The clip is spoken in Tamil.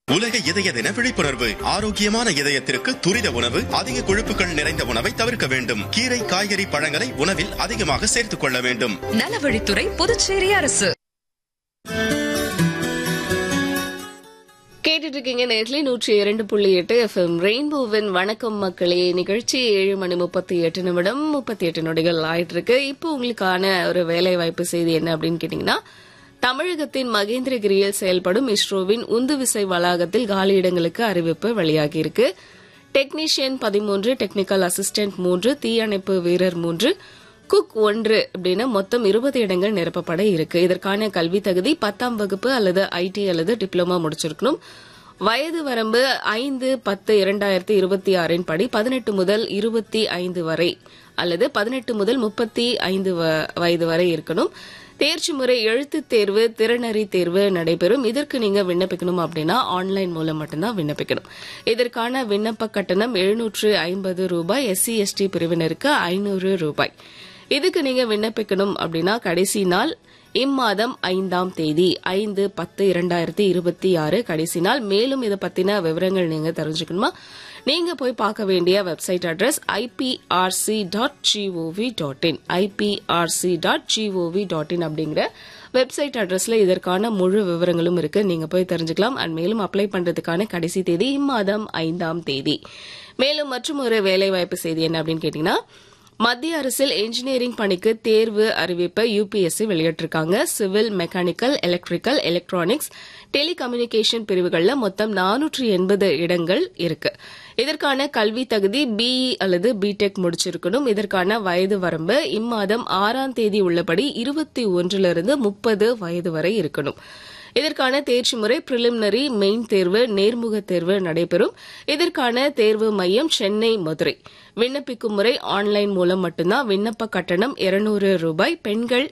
உலக இதய தின விழிப்புணர்வு ஆரோக்கியமான இதயத்திற்கு துரித உணவு அதிக கொழுப்புகள் நிறைந்த உணவை தவிர்க்க வேண்டும் கீரை காய்கறி பழங்களை உணவில் அதிகமாக சேர்த்துக் கொள்ள வேண்டும் நலவழித்துறை புதுச்சேரி அரசு கேட்டுட்டு இருக்கீங்க நேர்லி நூற்றி இரண்டு புள்ளி எட்டு எஃப்எம் ரெயின்போவின் வணக்கம் மக்களே நிகழ்ச்சி ஏழு மணி முப்பத்தி எட்டு நிமிடம் முப்பத்தி எட்டு நொடிகள் ஆயிட்டு இருக்கு இப்போ உங்களுக்கான ஒரு வேலை வாய்ப்பு செய்தி என்ன அப்படின்னு கேட்டீங்கன்னா தமிழகத்தின் மகேந்திரகிரியில் செயல்படும் இஸ்ரோவின் உந்துவிசை வளாகத்தில் காலியிடங்களுக்கு அறிவிப்பு வெளியாகியிருக்கு டெக்னீஷியன் பதிமூன்று டெக்னிக்கல் அசிஸ்டன்ட் மூன்று தீயணைப்பு வீரர் மூன்று குக் ஒன்று அப்படின்னு மொத்தம் இருபது இடங்கள் நிரப்பப்பட இருக்கு இதற்கான கல்வி தகுதி பத்தாம் வகுப்பு அல்லது ஐடி அல்லது டிப்ளமா முடிச்சிருக்கணும் வயது வரம்பு ஐந்து பத்து இரண்டாயிரத்தி இருபத்தி ஆறின் படி பதினெட்டு முதல் இருபத்தி ஐந்து வரை அல்லது பதினெட்டு முதல் முப்பத்தி ஐந்து வயது வரை இருக்கணும் தேர்ச்சி முறை எழுத்துத் தேர்வு திறனறி தேர்வு நடைபெறும் இதற்கு நீங்க விண்ணப்பிக்கணும் அப்படின்னா ஆன்லைன் மூலம் மட்டும்தான் விண்ணப்பிக்கணும் இதற்கான விண்ணப்ப கட்டணம் எழுநூற்று ஐம்பது ரூபாய் எஸ்சி எஸ்டி பிரிவினருக்கு ஐநூறு ரூபாய் இதுக்கு நீங்க விண்ணப்பிக்கணும் அப்படின்னா கடைசி நாள் இம்மாதம் ஐந்தாம் தேதி ஐந்து பத்து இரண்டாயிரத்தி இருபத்தி ஆறு கடைசி நாள் மேலும் இதை பத்தின விவரங்கள் நீங்க தெரிஞ்சுக்கணுமா நீங்க போய் பார்க்க வேண்டிய website address IPRC dot GOV dot in IPRC dot GOV dot in அப்படிங்கிற வெப்சைட் அட்ரஸ்ல இதற்கான முழு விவரங்களும் இருக்கு நீங்க போய் தெரிஞ்சுக்கலாம் அண்ட் மேலும் அப்ளை பண்றதுக்கான கடைசி தேதி இம்மாதம் ஐந்தாம் தேதி மேலும் மற்றும் ஒரு வேலைவாய்ப்பு செய்தி என்ன அப்படின்னு கேட்டீங்கன்னா மத்திய அரசில் என்ஜினியரிங் பணிக்கு தேர்வு அறிவிப்பை யுபிஎஸ்சி வெளியிட்டிருக்காங்க civil mechanical electrical electronics telecommunication பிரிவுகள்ல மொத்தம் நானூற்று எண்பது இடங்கள் இருக்கு இதற்கான கல்வி தகுதி பிஇ அல்லது பிடெக் முடிச்சிருக்கணும் இதற்கான வயது வரம்பு இம்மாதம் ஆறாம் தேதி உள்ளபடி இருபத்தி ஒன்றிலிருந்து முப்பது வயது வரை இருக்கணும் இதற்கான தேர்ச்சி முறை பிரிலிமினரி மெயின் தேர்வு நேர்முக தேர்வு நடைபெறும் இதற்கான தேர்வு மையம் சென்னை மதுரை விண்ணப்பிக்கும் முறை ஆன்லைன் மூலம் மட்டும்தான் விண்ணப்ப கட்டணம் இருநூறு ரூபாய் பெண்கள்